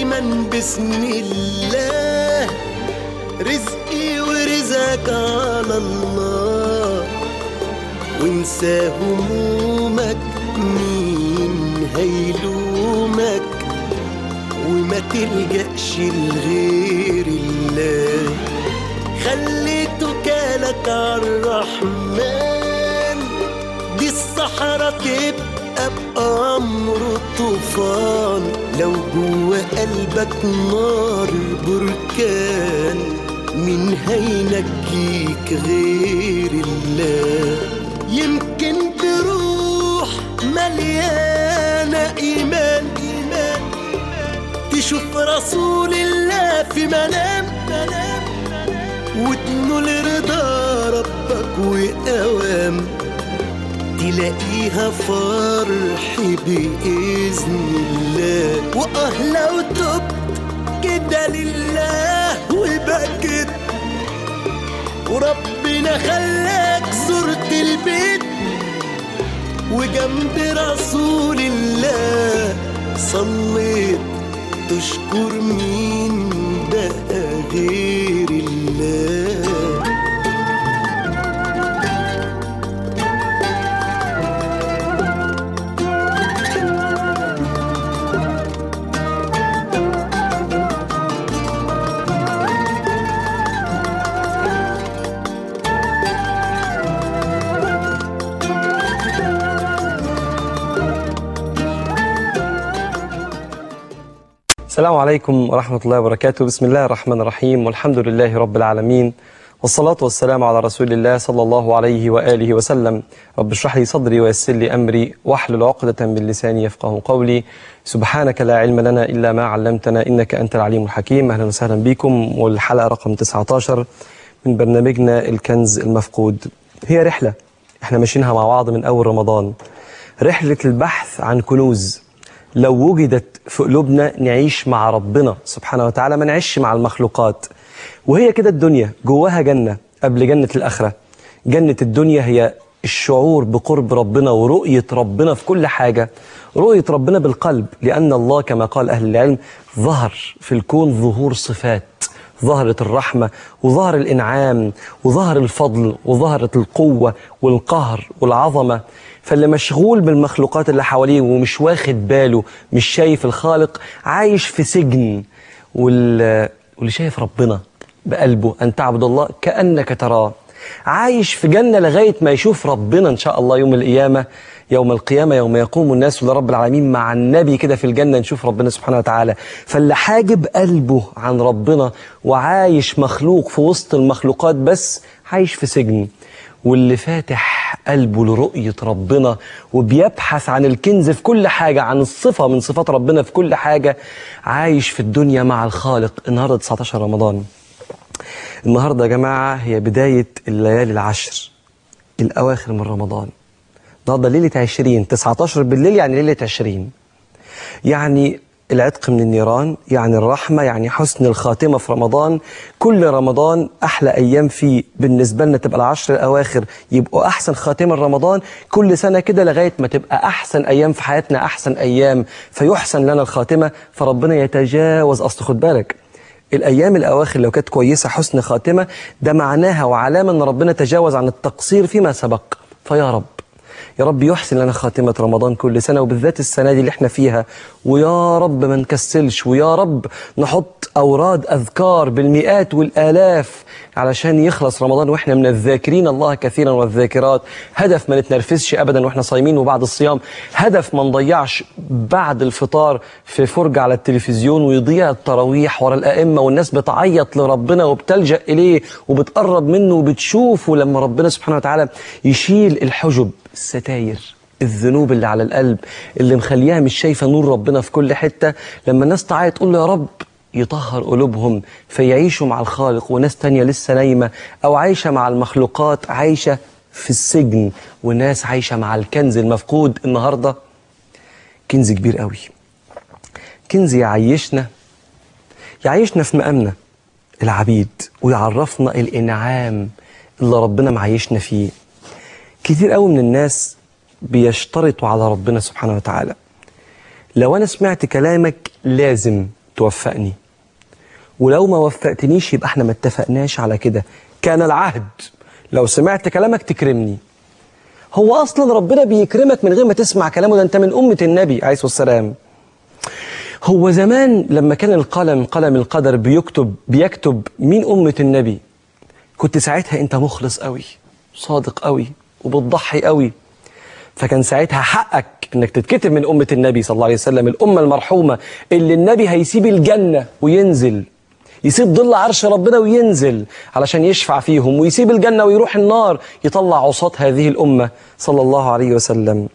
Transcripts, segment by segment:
دايما بسم الله رزقي ورزقك على الله وانسى همومك مين هيلومك وما تلجأش لغير الله خلي توكالك عالرحمن دي الصحراء تبقى بأمر طوفان لو جوا قلبك نار بركان مين هينجيك غير الله يمكن تروح مليانة إيمان إيمان تشوف رسول الله في منام منام وتنول رضا ربك وأوام تلاقيها فرح بإذن الله وآه لو تبت كده لله وبكت وربنا خلاك زرت البيت وجنب رسول الله صليت تشكر مين بقى غير الله السلام عليكم ورحمة الله وبركاته بسم الله الرحمن الرحيم والحمد لله رب العالمين والصلاة والسلام على رسول الله صلى الله عليه وآله وسلم رب اشرح لي صدري ويسر لي أمري واحلل عقدة من لساني يفقه قولي سبحانك لا علم لنا إلا ما علمتنا إنك أنت العليم الحكيم أهلا وسهلا بكم والحلقة رقم 19 من برنامجنا الكنز المفقود هي رحلة احنا ماشيينها مع بعض من أول رمضان رحلة البحث عن كنوز لو وجدت في قلوبنا نعيش مع ربنا سبحانه وتعالى ما نعيش مع المخلوقات وهي كده الدنيا جواها جنة قبل جنة الآخرة جنة الدنيا هي الشعور بقرب ربنا ورؤية ربنا في كل حاجة رؤية ربنا بالقلب لأن الله كما قال أهل العلم ظهر في الكون ظهور صفات ظهرت الرحمة وظهر الإنعام وظهر الفضل وظهرت القوة والقهر والعظمة فاللي مشغول بالمخلوقات اللي حواليه ومش واخد باله مش شايف الخالق عايش في سجن وال... واللي شايف ربنا بقلبه أن تعبد الله كأنك تراه عايش في جنة لغاية ما يشوف ربنا إن شاء الله يوم القيامة يوم القيامة يوم يقوم الناس لرب العالمين مع النبي كده في الجنة نشوف ربنا سبحانه وتعالى فاللي حاجب قلبه عن ربنا وعايش مخلوق في وسط المخلوقات بس عايش في سجن واللي فاتح قلبه لرؤية ربنا وبيبحث عن الكنز في كل حاجة عن الصفة من صفات ربنا في كل حاجة عايش في الدنيا مع الخالق النهاردة 19 رمضان النهاردة يا جماعة هي بداية الليالي العشر الأواخر من رمضان النهاردة ليلة 20 19 بالليل يعني ليلة 20 يعني العتق من النيران يعني الرحمة يعني حسن الخاتمة في رمضان كل رمضان أحلى أيام فيه بالنسبة لنا تبقى العشر الأواخر يبقوا أحسن خاتمة رمضان كل سنة كده لغاية ما تبقى أحسن أيام في حياتنا أحسن أيام فيحسن لنا الخاتمة فربنا يتجاوز أصل خد بالك الأيام الأواخر لو كانت كويسة حسن خاتمة ده معناها وعلامة أن ربنا تجاوز عن التقصير فيما سبق فيا رب يا رب يحسن لنا خاتمة رمضان كل سنة وبالذات السنة دي اللي احنا فيها ويا رب ما نكسلش ويا رب نحط أوراد أذكار بالمئات والآلاف علشان يخلص رمضان واحنا من الذاكرين الله كثيرا والذاكرات هدف ما نتنرفزش أبدا واحنا صايمين وبعد الصيام هدف ما نضيعش بعد الفطار في فرجة على التلفزيون ويضيع التراويح ورا الأئمة والناس بتعيط لربنا وبتلجأ إليه وبتقرب منه وبتشوفه لما ربنا سبحانه وتعالى يشيل الحجب الستاير الذنوب اللي على القلب اللي مخليها مش شايفة نور ربنا في كل حتة لما الناس تعيط تقول له يا رب يطهر قلوبهم فيعيشوا مع الخالق وناس تانية لسه نايمة أو عايشة مع المخلوقات عايشة في السجن وناس عايشة مع الكنز المفقود النهاردة كنز كبير قوي كنز يعيشنا يعيشنا في مقامنا العبيد ويعرفنا الإنعام اللي ربنا معيشنا فيه كتير قوي من الناس بيشترطوا على ربنا سبحانه وتعالى لو أنا سمعت كلامك لازم توفقني ولو ما وفقتنيش يبقى احنا ما اتفقناش على كده كان العهد لو سمعت كلامك تكرمني هو اصلا ربنا بيكرمك من غير ما تسمع كلامه ده انت من امه النبي عليه الصلاه والسلام هو زمان لما كان القلم قلم القدر بيكتب بيكتب مين امه النبي كنت ساعتها انت مخلص قوي صادق قوي وبتضحي قوي فكان ساعتها حقك انك تتكتب من امه النبي صلى الله عليه وسلم الامه المرحومه اللي النبي هيسيب الجنه وينزل يسيب ظل عرش ربنا وينزل علشان يشفع فيهم ويسيب الجنه ويروح النار يطلع عصاة هذه الامه صلى الله عليه وسلم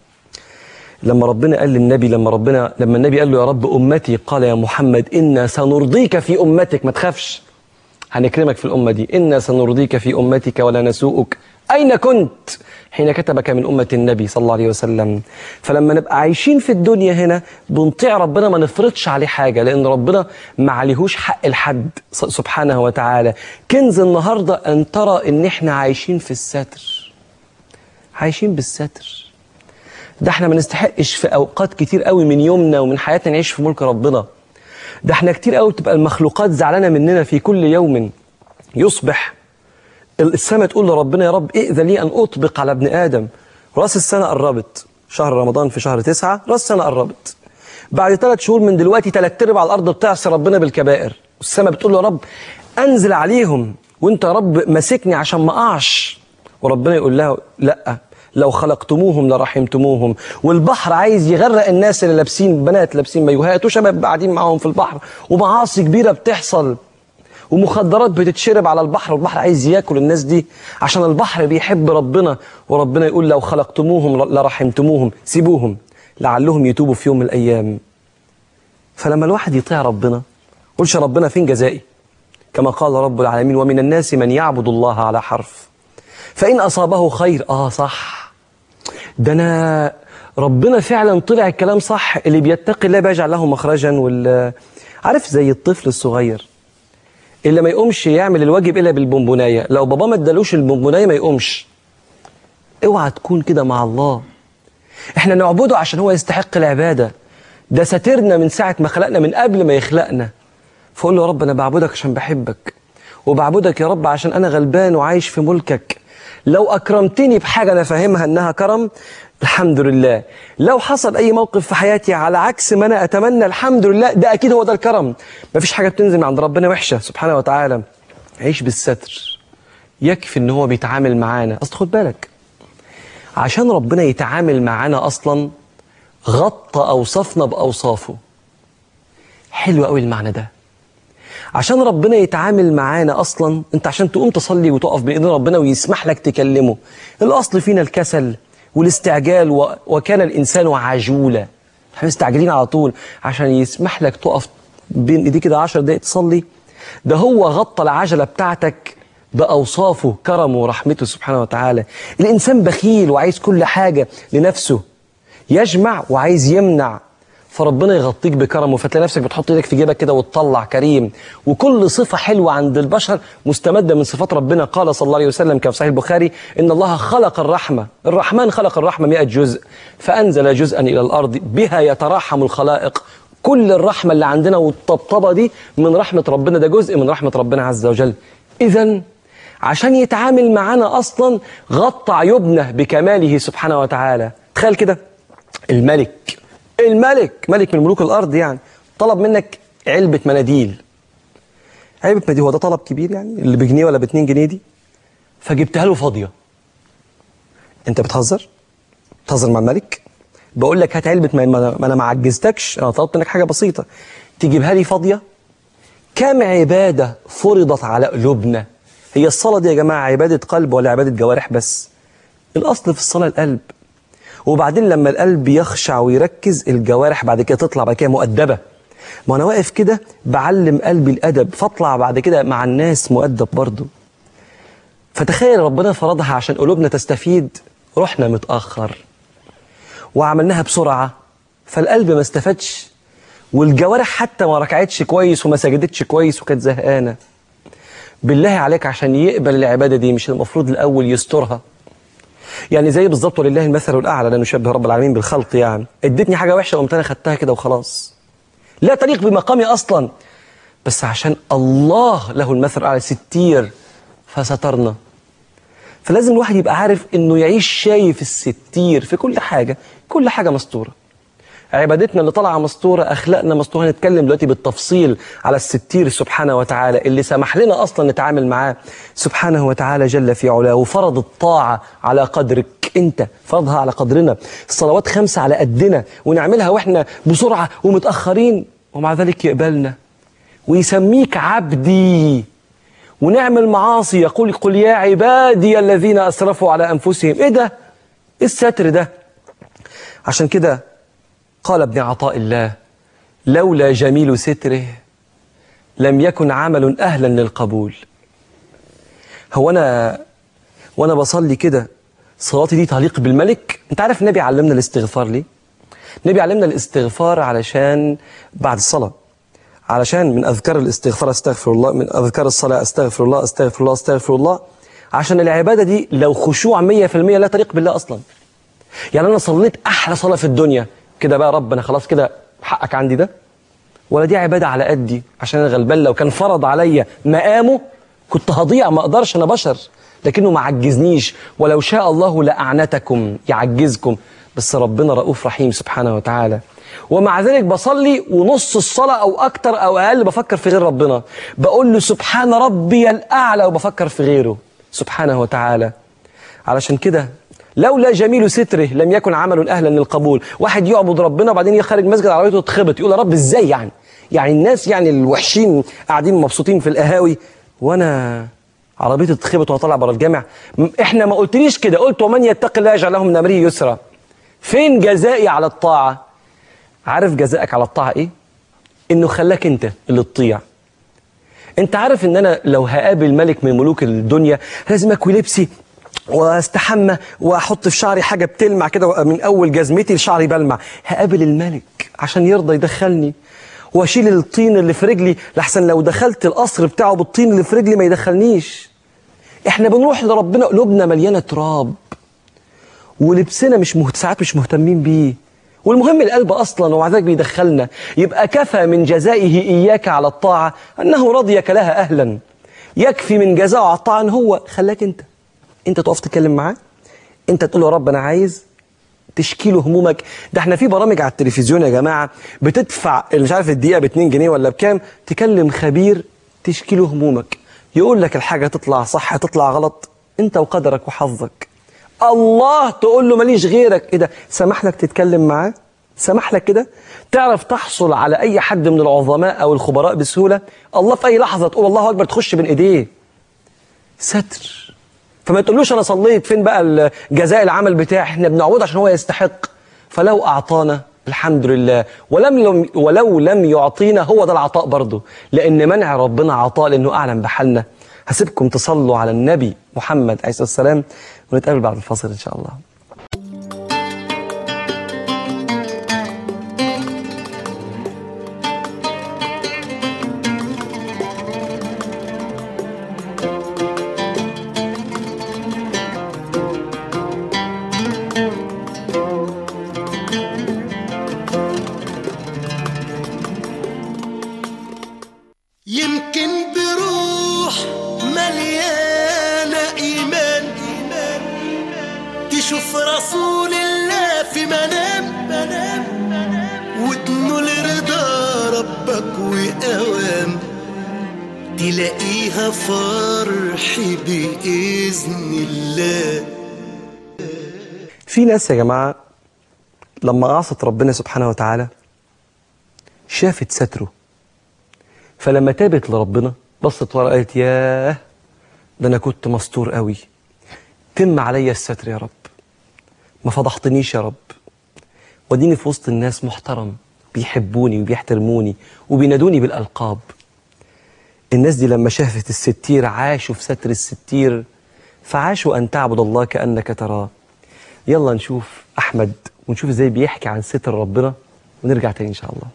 لما ربنا قال للنبي لما ربنا لما النبي قال له يا رب امتي قال يا محمد انا سنرضيك في امتك ما تخافش هنكرمك في الامه دي انا سنرضيك في امتك ولا نسوءك اين كنت حين كتبك من أمة النبي صلى الله عليه وسلم فلما نبقى عايشين في الدنيا هنا بنطيع ربنا ما نفرضش عليه حاجة لأن ربنا ما عليهوش حق الحد سبحانه وتعالى كنز النهاردة أن ترى أن احنا عايشين في الستر عايشين بالستر ده احنا ما نستحقش في أوقات كتير قوي من يومنا ومن حياتنا نعيش في ملك ربنا ده احنا كتير قوي تبقى المخلوقات زعلانة مننا في كل يوم يصبح السماء تقول لربنا يا رب ائذن لي أن أطبق على ابن آدم رأس السنة قربت شهر رمضان في شهر تسعة رأس السنة قربت بعد ثلاث شهور من دلوقتي ثلاث ارباع الأرض بتعصي ربنا بالكبائر والسماء بتقول له يا رب أنزل عليهم وأنت يا رب ماسكني عشان ما أقعش وربنا يقول لها لأ لو خلقتموهم لرحمتموهم والبحر عايز يغرق الناس اللي لابسين بنات لابسين مايوهات وشباب قاعدين معاهم في البحر ومعاصي كبيرة بتحصل ومخدرات بتتشرب على البحر والبحر عايز ياكل الناس دي عشان البحر بيحب ربنا وربنا يقول لو خلقتموهم لرحمتموهم سيبوهم لعلهم يتوبوا في يوم من الأيام فلما الواحد يطيع ربنا قولش ربنا فين جزائي كما قال رب العالمين ومن الناس من يعبد الله على حرف فإن أصابه خير آه صح ده أنا ربنا فعلا طلع الكلام صح اللي بيتقي الله بيجعل له مخرجا وال عارف زي الطفل الصغير اللي ما يقومش يعمل الواجب الا بالبونبونايه لو بابا ما ادالوش البونبونايه ما يقومش اوعى تكون كده مع الله احنا نعبده عشان هو يستحق العباده ده ساترنا من ساعه ما خلقنا من قبل ما يخلقنا فقول له يا رب انا بعبدك عشان بحبك وبعبدك يا رب عشان انا غلبان وعايش في ملكك لو اكرمتني بحاجه انا فاهمها انها كرم الحمد لله لو حصل اي موقف في حياتي على عكس ما انا اتمنى الحمد لله ده اكيد هو ده الكرم مفيش حاجه بتنزل من عند ربنا وحشه سبحانه وتعالى عيش بالستر يكفي ان هو بيتعامل معانا اصل خد بالك عشان ربنا يتعامل معانا اصلا غطى اوصافنا باوصافه حلو قوي المعنى ده عشان ربنا يتعامل معانا اصلا انت عشان تقوم تصلي وتقف باذن ربنا ويسمح لك تكلمه الاصل فينا الكسل والاستعجال و... وكان الانسان عجولا احنا مستعجلين على طول عشان يسمح لك تقف بين ايديك كده 10 دقائق تصلي ده هو غطى العجله بتاعتك باوصافه كرمه ورحمته سبحانه وتعالى الانسان بخيل وعايز كل حاجه لنفسه يجمع وعايز يمنع فربنا يغطيك بكرمه فتلاقي نفسك بتحط ايدك في جيبك كده وتطلع كريم وكل صفه حلوه عند البشر مستمده من صفات ربنا قال صلى الله عليه وسلم كما في صحيح البخاري ان الله خلق الرحمه الرحمن خلق الرحمه 100 جزء فانزل جزءا الى الارض بها يتراحم الخلائق كل الرحمه اللي عندنا والطبطبه دي من رحمه ربنا ده جزء من رحمه ربنا عز وجل اذا عشان يتعامل معانا اصلا غطى عيوبنا بكماله سبحانه وتعالى تخيل كده الملك الملك ملك من ملوك الارض يعني طلب منك علبه مناديل علبه مناديل هو ده طلب كبير يعني اللي بجنيه ولا باتنين جنيه دي فجبتها له فاضيه انت بتهزر بتهزر مع الملك بقول لك هات علبه ما ما انا ما عجزتكش انا طلبت منك حاجه بسيطه تجيبها لي فاضيه كم عباده فرضت على قلوبنا هي الصلاه دي يا جماعه عباده قلب ولا عباده جوارح بس الاصل في الصلاه القلب وبعدين لما القلب يخشع ويركز الجوارح بعد كده تطلع بعد كده مؤدبة ما أنا واقف كده بعلم قلبي الأدب فاطلع بعد كده مع الناس مؤدب برضه فتخيل ربنا فرضها عشان قلوبنا تستفيد رحنا متأخر وعملناها بسرعة فالقلب ما استفادش والجوارح حتى ما ركعتش كويس وما سجدتش كويس وكانت زهقانة بالله عليك عشان يقبل العبادة دي مش المفروض الأول يسترها يعني زي بالظبط ولله المثل الاعلى لا نشبه رب العالمين بالخلق يعني ادتني حاجه وحشه قمت انا خدتها كده وخلاص لا تليق بمقامي أصلا بس عشان الله له المثل الأعلى ستير فسترنا فلازم الواحد يبقى عارف انه يعيش شايف الستير في كل حاجة كل حاجة مستورة عبادتنا اللي طالعة مستورة أخلاقنا مستورة هنتكلم دلوقتي بالتفصيل على الستير سبحانه وتعالى اللي سمح لنا أصلا نتعامل معاه سبحانه وتعالى جل في علاه وفرض الطاعة على قدرك أنت فرضها على قدرنا الصلوات خمسة على قدنا ونعملها وإحنا بسرعة ومتأخرين ومع ذلك يقبلنا ويسميك عبدي ونعمل معاصي يقول قل يا عبادي الذين أسرفوا على أنفسهم إيه ده؟ إيه الستر ده؟ عشان كده قال ابن عطاء الله لولا جميل ستره لم يكن عمل أهلا للقبول هو أنا وأنا بصلي كده صلاتي دي تليق بالملك أنت عارف النبي علمنا الاستغفار ليه؟ النبي علمنا الاستغفار علشان بعد الصلاة علشان من أذكار الاستغفار أستغفر الله من أذكار الصلاة أستغفر الله أستغفر الله أستغفر الله عشان العبادة دي لو خشوع 100% لا تليق بالله أصلا يعني أنا صليت أحلى صلاة في الدنيا كده بقى رب أنا خلاص كده حقك عندي ده ولا دي عبادة على قدي عشان أنا غلبان لو كان فرض عليا مقامه كنت هضيع ما أقدرش أنا بشر لكنه ما عجزنيش ولو شاء الله لأعنتكم يعجزكم بس ربنا رؤوف رحيم سبحانه وتعالى ومع ذلك بصلي ونص الصلاة أو أكتر أو أقل بفكر في غير ربنا بقول له سبحان ربي الأعلى وبفكر في غيره سبحانه وتعالى علشان كده لولا جميل ستره لم يكن عمل أهلا للقبول واحد يعبد ربنا وبعدين يخرج مسجد عربيته تتخبط يقول يا رب إزاي يعني يعني الناس يعني الوحشين قاعدين مبسوطين في القهاوي وأنا عربيتي تتخبط وأنا طالع بره الجامع م- إحنا ما قلتليش كده قلت ومن يتق الله يجعل له من أمره يسرا فين جزائي على الطاعة عارف جزائك على الطاعة إيه إنه خلاك أنت اللي تطيع انت عارف ان انا لو هقابل ملك من ملوك الدنيا لازم اكوي لبسي واستحمى واحط في شعري حاجه بتلمع كده من اول جزمتي لشعري بلمع هقابل الملك عشان يرضى يدخلني واشيل الطين اللي في رجلي لحسن لو دخلت القصر بتاعه بالطين اللي في رجلي ما يدخلنيش احنا بنروح لربنا قلوبنا مليانه تراب ولبسنا مش مهت... ساعات مش مهتمين بيه والمهم القلب اصلا ومع ذلك بيدخلنا يبقى كفى من جزائه اياك على الطاعه انه رضيك لها اهلا يكفي من جزائه على الطاعه ان هو خلاك انت انت تقف تتكلم معاه انت تقول له يا رب انا عايز تشكي له همومك ده احنا في برامج على التلفزيون يا جماعه بتدفع اللي مش عارف الدقيقه ب 2 جنيه ولا بكام تكلم خبير تشكي له همومك يقول لك الحاجه تطلع صح تطلع غلط انت وقدرك وحظك الله تقول له ماليش غيرك ايه ده سمح لك تتكلم معاه سمح لك كده تعرف تحصل على اي حد من العظماء او الخبراء بسهوله الله في اي لحظه تقول الله اكبر تخش بين ايديه ستر فما تقولوش انا صليت فين بقى جزاء العمل بتاعي احنا بنعوض عشان هو يستحق فلو اعطانا الحمد لله ولم لم ولو لم يعطينا هو ده العطاء برضه لان منع ربنا عطاء لانه اعلم بحالنا هسيبكم تصلوا على النبي محمد عليه الصلاه والسلام ونتقابل بعد الفاصل ان شاء الله يمكن بروح مليانة إيمان تشوف رسول الله في منام منام وتنول رضا ربك وأوام تلاقيها فرح بإذن الله في ناس يا جماعه لما عصت ربنا سبحانه وتعالى شافت ستره فلما تابت لربنا بصت ورا قالت ياه ده انا كنت مستور قوي تم عليا الستر يا رب ما فضحتنيش يا رب وديني في وسط الناس محترم بيحبوني وبيحترموني وبينادوني بالألقاب الناس دي لما شافت الستير عاشوا في ستر الستير فعاشوا أن تعبد الله كأنك تراه يلا نشوف أحمد ونشوف ازاي بيحكي عن ستر ربنا ونرجع تاني إن شاء الله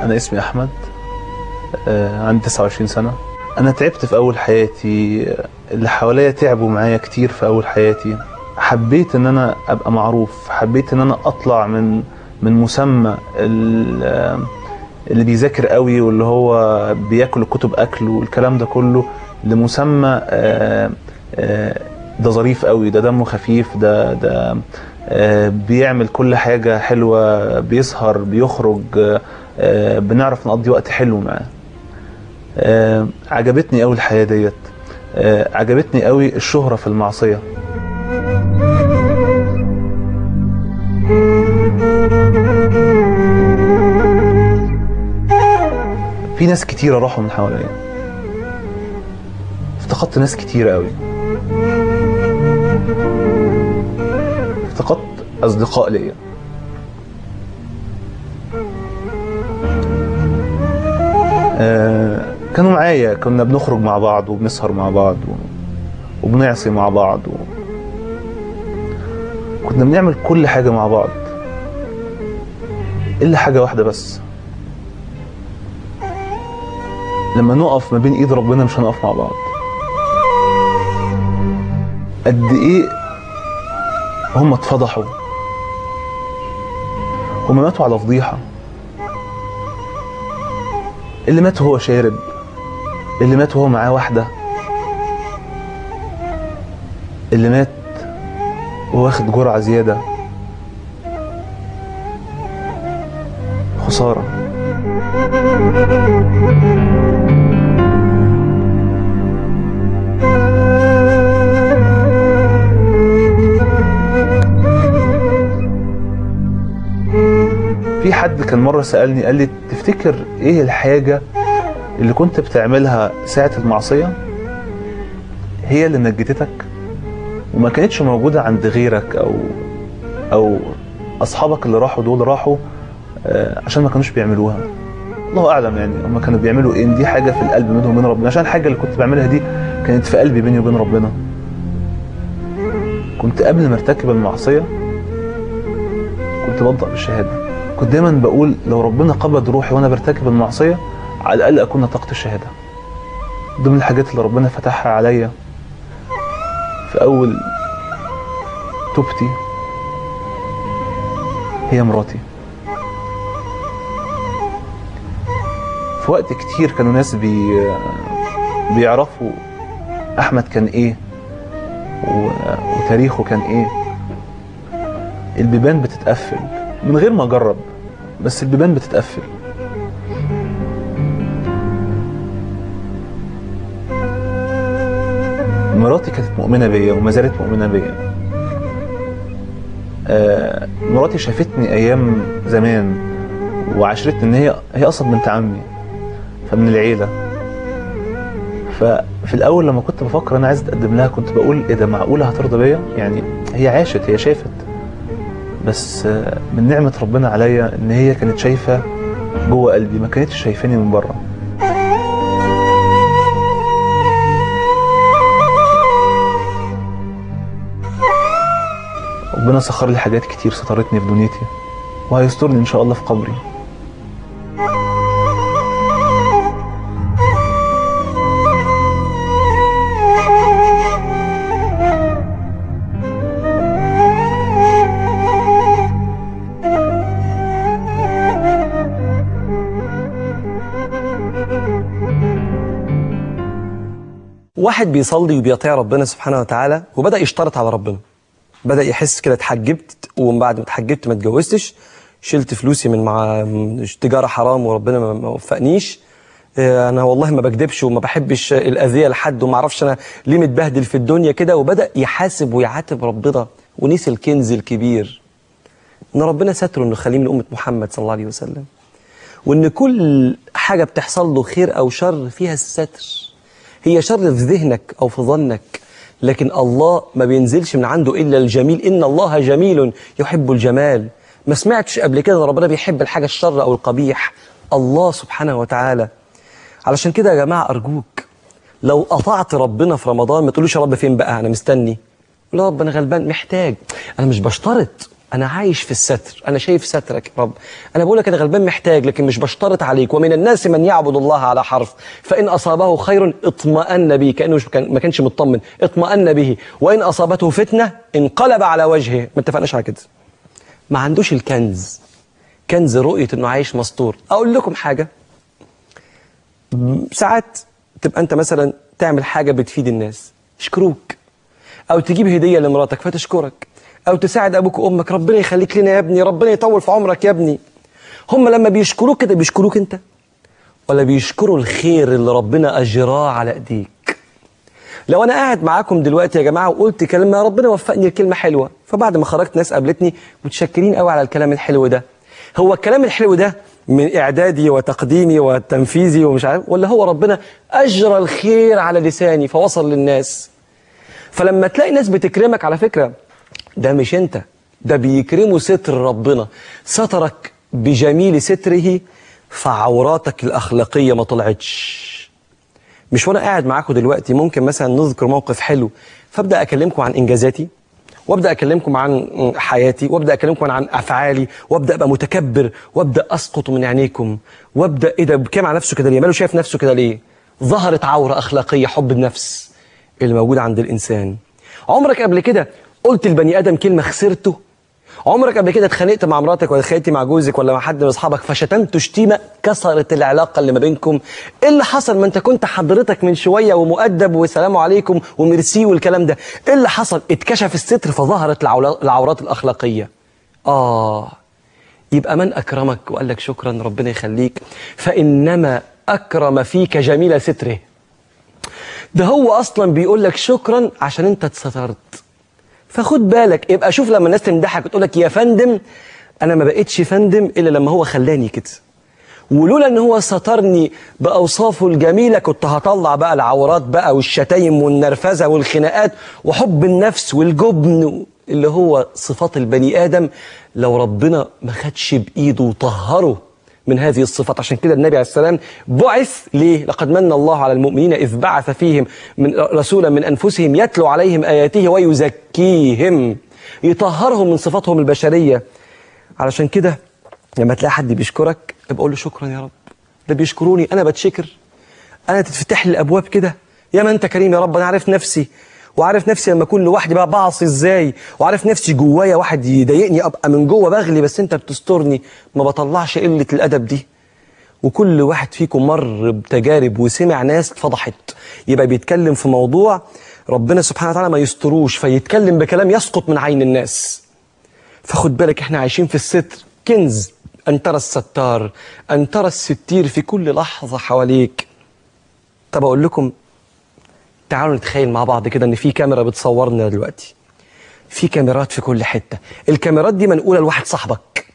أنا اسمي أحمد آه، عندي 29 سنة أنا تعبت في أول حياتي اللي حواليا تعبوا معايا كتير في أول حياتي حبيت إن أنا أبقى معروف حبيت إن أنا أطلع من من مسمى ال- اللي بيذاكر قوي واللي هو بياكل الكتب أكل والكلام ده كله لمسمى آه، آه، ده ظريف قوي ده دمه خفيف ده ده آه، بيعمل كل حاجة حلوة بيسهر بيخرج آه، آه، بنعرف نقضي وقت حلو معاه آه، عجبتني قوي الحياة ديت آه، عجبتني قوي الشهرة في المعصية في ناس كتيرة راحوا من حواليا افتقدت ناس كتيرة قوي افتقدت أصدقاء ليا آه، كانوا معايا كنا بنخرج مع بعض وبنسهر مع بعض و... وبنعصي مع بعض و... كنا بنعمل كل حاجة مع بعض إلا حاجة واحدة بس لما نقف ما بين إيد ربنا مش هنقف مع بعض قد إيه هم اتفضحوا هم ماتوا على فضيحة اللي مات وهو شارب اللي مات وهو معاه واحدة اللي مات وهو واخد جرعة زيادة خسارة في حد كان مرة سألني قال لي تفتكر ايه الحاجة اللي كنت بتعملها ساعة المعصية هي اللي نجدتك وما كانتش موجودة عند غيرك او او اصحابك اللي راحوا دول راحوا آه، عشان ما كانوش بيعملوها الله اعلم يعني هم كانوا بيعملوا ايه دي حاجة في القلب منهم وبين ربنا عشان الحاجة اللي كنت بعملها دي كانت في قلبي بيني وبين ربنا كنت قبل ما ارتكب المعصية كنت بنطق بالشهادة كنت دايما بقول لو ربنا قبض روحي وانا برتكب المعصيه على الاقل اكون نطقت الشهاده ضمن الحاجات اللي ربنا فتحها عليا في اول توبتي هي مراتي في وقت كتير كانوا ناس بي بيعرفوا احمد كان ايه و... وتاريخه كان ايه البيبان بتتقفل من غير ما اجرب بس البيبان بتتقفل مراتي كانت مؤمنة بيا وما زالت مؤمنة بيا آه مراتي شافتني ايام زمان وعشرتني ان هي هي اصلا بنت عمي فمن العيلة ففي الاول لما كنت بفكر انا عايز اتقدم لها كنت بقول ايه ده معقولة هترضى بيا يعني هي عاشت هي شافت بس آه، من نعمة ربنا عليا ان هي كانت شايفة جوه قلبي ما كانتش شايفاني من بره ربنا سخر لي حاجات كتير سترتني في دنيتي وهيسترني ان شاء الله في قبري واحد بيصلي وبيطيع ربنا سبحانه وتعالى وبدأ يشترط على ربنا بدأ يحس كده اتحجبت ومن بعد ما اتحجبت ما اتجوزتش شلت فلوسي من مع تجارة حرام وربنا ما ما وفقنيش اه، انا والله ما بكدبش وما بحبش الاذيه لحد وما اعرفش انا ليه متبهدل في الدنيا كده وبدا يحاسب ويعاتب ربنا ونسي الكنز الكبير ان ربنا ستره انه خليه من امه محمد صلى الله عليه وسلم وان كل حاجه بتحصل له خير او شر فيها الستر هي شر في ذهنك او في ظنك لكن الله ما بينزلش من عنده الا الجميل ان الله جميل يحب الجمال ما سمعتش قبل كده ان ربنا بيحب الحاجه الشر او القبيح الله سبحانه وتعالى علشان كده يا جماعه ارجوك لو اطعت ربنا في رمضان ما تقولوش يا رب فين بقى انا مستني لا يا رب انا غلبان محتاج انا مش بشترط انا عايش في الستر انا شايف سترك يا رب انا بقول لك انا غلبان محتاج لكن مش بشترط عليك ومن الناس من يعبد الله على حرف فان اصابه خير اطمأن به كانه مش كان ما كانش مطمن اطمأن به وان اصابته فتنه انقلب على وجهه ما اتفقناش على كده ما عندوش الكنز كنز رؤيه انه عايش مستور اقول لكم حاجه ساعات تبقى انت مثلا تعمل حاجه بتفيد الناس يشكروك او تجيب هديه لمراتك فتشكرك او تساعد ابوك وامك ربنا يخليك لنا يا ابني ربنا يطول في عمرك يا ابني هم لما بيشكروك كده بيشكروك انت ولا بيشكروا الخير اللي ربنا اجراه على ايديك لو انا قاعد معاكم دلوقتي يا جماعه وقلت كلمه ربنا وفقني لكلمه حلوه فبعد ما خرجت ناس قابلتني متشكرين قوي على الكلام الحلو ده هو الكلام الحلو ده من اعدادي وتقديمي وتنفيذي ومش عارف ولا هو ربنا اجرى الخير على لساني فوصل للناس فلما تلاقي ناس بتكرمك على فكره ده مش انت ده بيكرموا ستر ربنا سترك بجميل ستره فعوراتك الاخلاقيه ما طلعتش مش وانا قاعد معاكم دلوقتي ممكن مثلا نذكر موقف حلو فابدا اكلمكم عن انجازاتي وابدا اكلمكم عن حياتي وابدا اكلمكم عن افعالي وابدا ابقى متكبر وابدا اسقط من عينيكم وابدا ايه ده بكام على نفسه كده ليه ماله شايف نفسه كده ليه ظهرت عوره اخلاقيه حب النفس اللي موجود عند الانسان عمرك قبل كده قلت البني ادم كلمه خسرته عمرك قبل كده اتخانقت مع مراتك ولا اتخانقت مع جوزك ولا مع حد من اصحابك فشتمته شتيمه كسرت العلاقه اللي ما بينكم ايه اللي حصل ما انت كنت حضرتك من شويه ومؤدب وسلام عليكم وميرسي والكلام ده ايه اللي حصل اتكشف الستر فظهرت العولا- العورات الاخلاقيه اه يبقى من اكرمك وقال لك شكرا ربنا يخليك فانما اكرم فيك جميل ستره ده هو اصلا بيقول لك شكرا عشان انت اتسترت فخد بالك يبقى شوف لما الناس تمدحك وتقول لك يا فندم انا ما بقتش فندم الا لما هو خلاني كده ولولا ان هو سترني باوصافه الجميله كنت هطلع بقى العورات بقى والشتايم والنرفزه والخناقات وحب النفس والجبن اللي هو صفات البني ادم لو ربنا ما خدش بايده وطهره من هذه الصفات عشان كده النبي عليه السلام بعث ليه لقد من الله على المؤمنين إذ بعث فيهم من رسولا من أنفسهم يتلو عليهم آياته ويزكيهم يطهرهم من صفاتهم البشرية علشان كده لما تلاقي حد بيشكرك ابقى قول له شكرا يا رب ده بيشكروني أنا بتشكر أنا تتفتح لي الأبواب كده يا ما أنت كريم يا رب أنا عارف نفسي وعارف نفسي لما اكون لوحدي بقى بعصي ازاي وعارف نفسي جوايا واحد يضايقني ابقى من جوه بغلي بس انت بتسترني ما بطلعش قله الادب دي وكل واحد فيكم مر بتجارب وسمع ناس اتفضحت يبقى بيتكلم في موضوع ربنا سبحانه وتعالى ما يستروش فيتكلم بكلام يسقط من عين الناس فخد بالك احنا عايشين في الستر كنز ان ترى الستار ان ترى الستير في كل لحظه حواليك طب اقول لكم تعالوا نتخيل مع بعض كده ان في كاميرا بتصورنا دلوقتي في كاميرات في كل حته الكاميرات دي منقوله لواحد صاحبك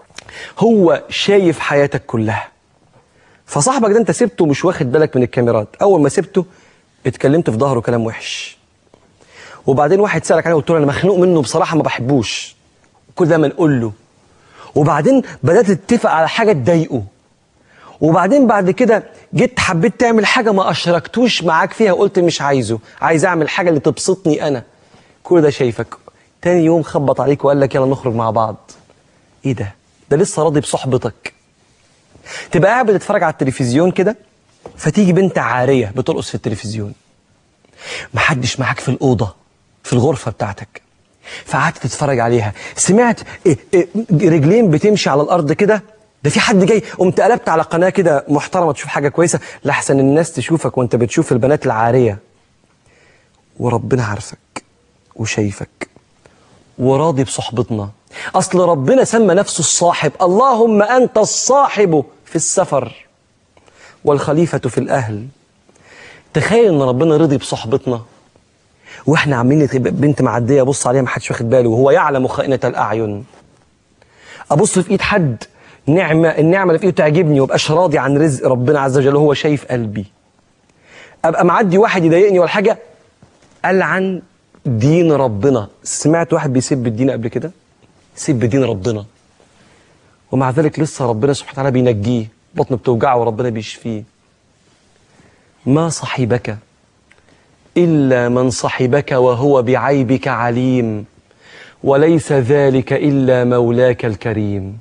هو شايف حياتك كلها فصاحبك ده انت سبته مش واخد بالك من الكاميرات اول ما سبته اتكلمت في ظهره كلام وحش وبعدين واحد سالك عليه قلت له انا مخنوق منه بصراحه ما بحبوش كل ده منقول له وبعدين بدات تتفق على حاجه تضايقه وبعدين بعد كده جيت حبيت تعمل حاجة ما أشركتوش معاك فيها قلت مش عايزه عايز أعمل حاجة اللي تبسطني أنا كل ده شايفك تاني يوم خبط عليك وقال لك يلا نخرج مع بعض إيه ده ده لسه راضي بصحبتك تبقى قاعد بتتفرج على التلفزيون كده فتيجي بنت عارية بترقص في التلفزيون محدش معاك في الأوضة في الغرفة بتاعتك فقعدت تتفرج عليها سمعت إيه إيه رجلين بتمشي على الأرض كده ده في حد جاي قمت قلبت على قناة كده محترمة تشوف حاجة كويسة لحسن الناس تشوفك وانت بتشوف البنات العارية وربنا عارفك وشايفك وراضي بصحبتنا أصل ربنا سمى نفسه الصاحب اللهم أنت الصاحب في السفر والخليفة في الأهل تخيل ان ربنا رضي بصحبتنا واحنا عاملين بنت معديه ابص عليها ما حدش واخد باله وهو يعلم خائنه الاعين ابص في ايد حد نعمه النعمه اللي في ايده تعجبني وابقاش راضي عن رزق ربنا عز وجل وهو شايف قلبي ابقى معدي واحد يضايقني ولا حاجه العن دين ربنا سمعت واحد بيسب الدين قبل كده سب دين ربنا ومع ذلك لسه ربنا سبحانه وتعالى بينجيه بطنه بتوجعه وربنا بيشفيه ما صحبك إلا من صحبك وهو بعيبك عليم وليس ذلك إلا مولاك الكريم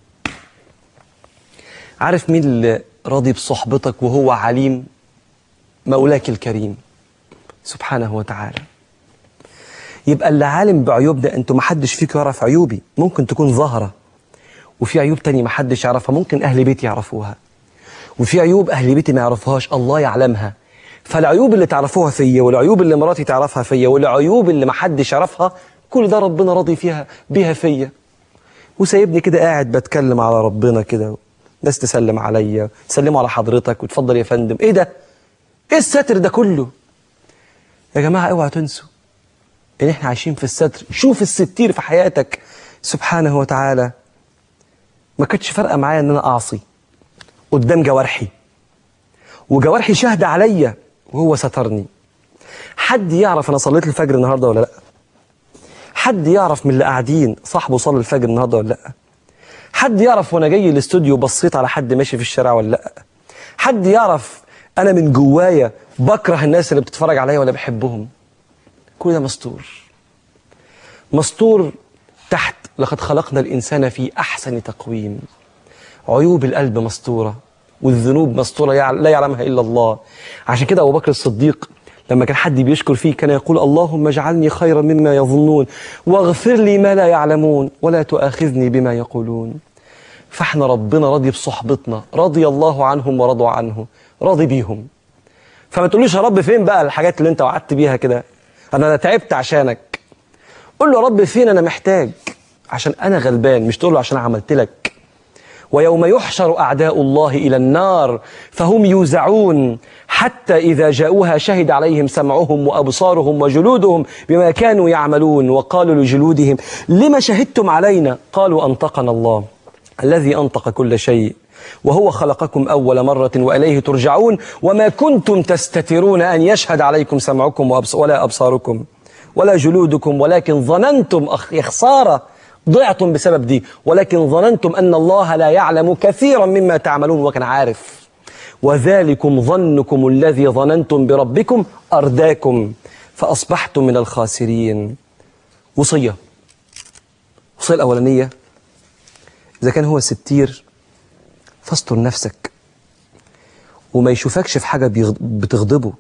عارف مين اللي راضي بصحبتك وهو عليم مولاك الكريم سبحانه وتعالى يبقى اللي عالم بعيوبنا انتوا محدش فيكم يعرف عيوبي ممكن تكون ظاهرة وفي عيوب تانية محدش يعرفها ممكن أهل بيتي يعرفوها وفي عيوب أهل بيتي ما يعرفوهاش الله يعلمها فالعيوب اللي تعرفوها فيا والعيوب اللي مراتي تعرفها فيا والعيوب اللي محدش يعرفها كل ده ربنا راضي فيها بيها فيا وسايبني كده قاعد بتكلم على ربنا كده ناس تسلم عليا تسلموا على حضرتك وتفضل يا فندم ايه ده ايه الستر ده كله يا جماعة اوعوا تنسوا ان احنا عايشين في الستر شوف الستير في حياتك سبحانه وتعالى ما كانتش فارقه معايا ان انا اعصي قدام جوارحي وجوارحي شاهده عليا وهو سترني حد يعرف انا صليت الفجر النهارده ولا لا حد يعرف من اللي قاعدين صاحبه صلى الفجر النهارده ولا لا حد يعرف وانا جاي الاستوديو بصيت على حد ماشي في الشارع ولا لا حد يعرف انا من جوايا بكره الناس اللي بتتفرج عليا ولا بحبهم كل ده مستور مستور تحت لقد خلقنا الإنسان في أحسن تقويم عيوب القلب مستورة والذنوب مستورة يع- لا يعلمها إلا الله عشان كده أبو بكر الصديق لما كان حد بيشكر فيه كان يقول اللهم اجعلني خيرا مما يظنون واغفر لي ما لا يعلمون ولا تؤاخذني بما يقولون فاحنا ربنا راضي بصحبتنا رضي الله عنهم ورضوا عنه راضي بيهم فما تقوليش يا رب فين بقى الحاجات اللي انت وعدت بيها كده انا أنا تعبت عشانك قول له يا رب فين انا محتاج عشان انا غلبان مش تقول له عشان عملت لك ويوم يحشر اعداء الله الى النار فهم يوزعون حتى اذا جاءوها شهد عليهم سمعهم وابصارهم وجلودهم بما كانوا يعملون وقالوا لجلودهم لما شهدتم علينا قالوا انطقنا الله الذي انطق كل شيء وهو خلقكم اول مره واليه ترجعون وما كنتم تستترون ان يشهد عليكم سمعكم وأبص ولا ابصاركم ولا جلودكم ولكن ظننتم أخ يا خسارة ضعتم بسبب دي ولكن ظننتم أن الله لا يعلم كثيرا مما تعملون وكان عارف وذلكم ظنكم الذي ظننتم بربكم أرداكم فأصبحتم من الخاسرين وصية الوصية الأولانية إذا كان هو ستير فاستر نفسك وما يشوفكش في حاجة بيغ- بتغضبه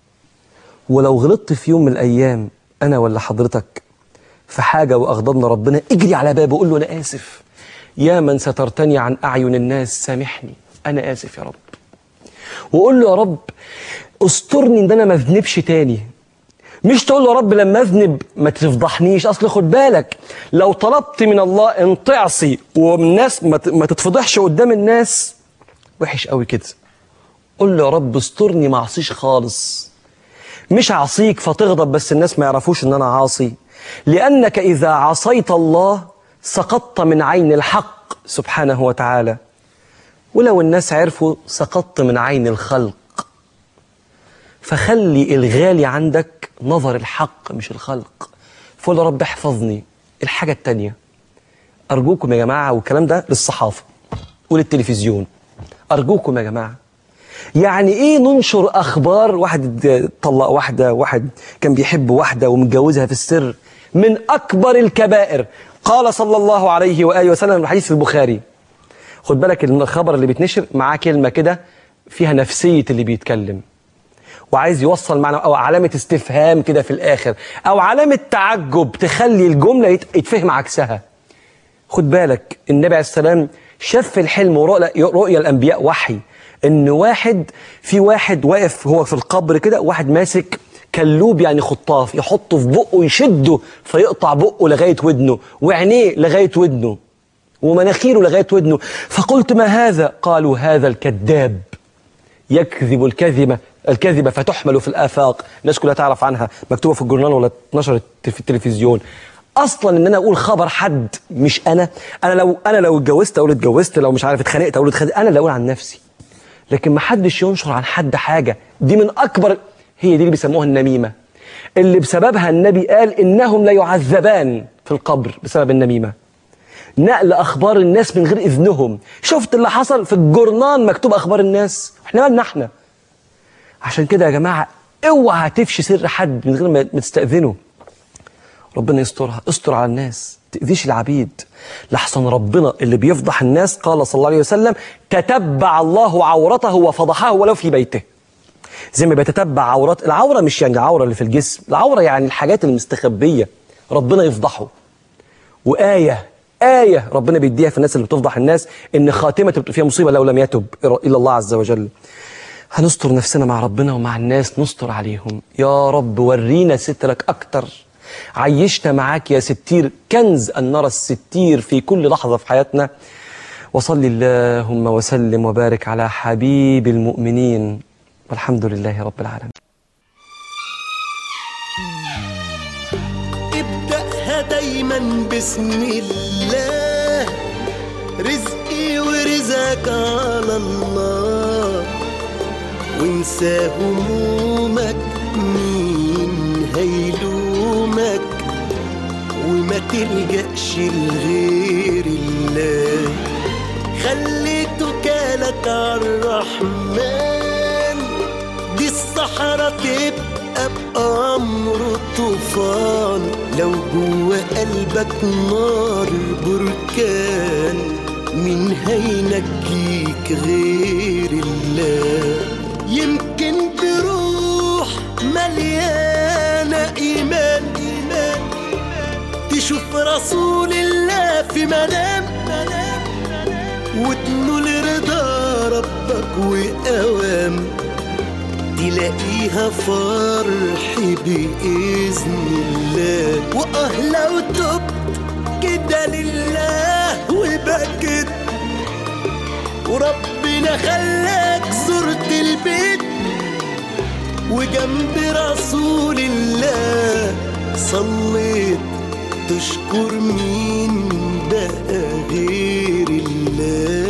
ولو غلطت في يوم من الأيام أنا ولا حضرتك في حاجة وأغضبنا ربنا اجري على بابه قول له أنا آسف يا من سترتني عن أعين الناس سامحني أنا آسف يا رب وقول له يا رب استرني ان انا ما اذنبش تاني مش تقول له يا رب لما اذنب ما تفضحنيش اصل خد بالك لو طلبت من الله ان تعصي والناس ما ت- ما تتفضحش قدام الناس وحش قوي كده قول له يا رب استرني ما اعصيش خالص مش عصيك فتغضب بس الناس ما يعرفوش ان انا عاصي لانك اذا عصيت الله سقطت من عين الحق سبحانه وتعالى ولو الناس عرفوا سقطت من عين الخلق فخلي الغالي عندك نظر الحق مش الخلق فقول يا رب احفظني الحاجة التانية أرجوكم يا جماعة والكلام ده للصحافة وللتلفزيون أرجوكم يا جماعة يعني ايه ننشر اخبار واحد طلق واحده واحد كان بيحب واحده ومتجوزها في السر من اكبر الكبائر قال صلى الله عليه واله وسلم الحديث في البخاري خد بالك ان الخبر اللي بيتنشر معاه كلمه كده فيها نفسيه اللي بيتكلم وعايز يوصل معنى او علامه استفهام كده في الاخر او علامه تعجب تخلي الجمله يت- يتفهم عكسها خد بالك النبي عليه السلام شاف في الحلم ورؤيا رؤيا الانبياء وحي ان واحد في واحد واقف هو في القبر كده واحد ماسك كلوب يعني خطاف يحطه في بقه يشده فيقطع بقه لغايه ودنه وعينيه لغايه ودنه ومناخيره لغايه ودنه فقلت ما هذا قالوا هذا الكذاب يكذب الكذبة الكذبة فتحمل في الآفاق الناس كلها تعرف عنها مكتوبة في الجورنال ولا اتنشرت في التلفزيون اصلا ان انا اقول خبر حد مش انا انا لو انا لو اتجوزت اقول اتجوزت لو مش عارف اتخانقت اقول اتخانقت انا اللي اقول عن نفسي لكن ما حدش ينشر عن حد حاجه دي من اكبر هي دي اللي بيسموها النميمه اللي بسببها النبي قال انهم لا يعذبان في القبر بسبب النميمه نقل اخبار الناس من غير اذنهم شفت اللي حصل في الجورنان مكتوب اخبار الناس احنا مالنا احنا عشان كده يا جماعه اوعى تفشي سر حد من غير ما ما تستاذنه ربنا يسترها استر على الناس تأذيش العبيد لحسن ربنا اللي بيفضح الناس قال صلى الله عليه وسلم تتبع الله عورته وفضحه ولو في بيته زي ما بيتتبع عورات العورة مش يعني العورة اللي في الجسم العورة يعني الحاجات المستخبية ربنا يفضحه وآية آية ربنا بيديها في الناس اللي بتفضح الناس إن خاتمة تبقى فيها مصيبة لو لم يتب إلى الله عز وجل هنستر نفسنا مع ربنا ومع الناس نستر عليهم يا رب ورينا سترك أكتر عيشنا معاك يا ستير كنز أن نرى الستير في كل لحظة في حياتنا وصل اللهم وسلم وبارك على حبيب المؤمنين والحمد لله رب العالمين ابدأها دايما بسم الله رزقي ورزقك على الله وانسى همومك مين هيلومك وما تلجأش لغير الله خلي توكالك عالرحمن دي الصحراء تبقى بأمر طوفان لو جوا قلبك نار بركان مين هينجيك غير الله يمكن بروح مليانة إيمان إيمان تشوف رسول الله في منام منام وتنول رضا ربك وأوام تلاقيها فرح بإذن الله وآه لو تبت كده لله وبكت وربنا خلاك زرت البيت وجنب رسول الله صليت تشكر مين بقى غير الله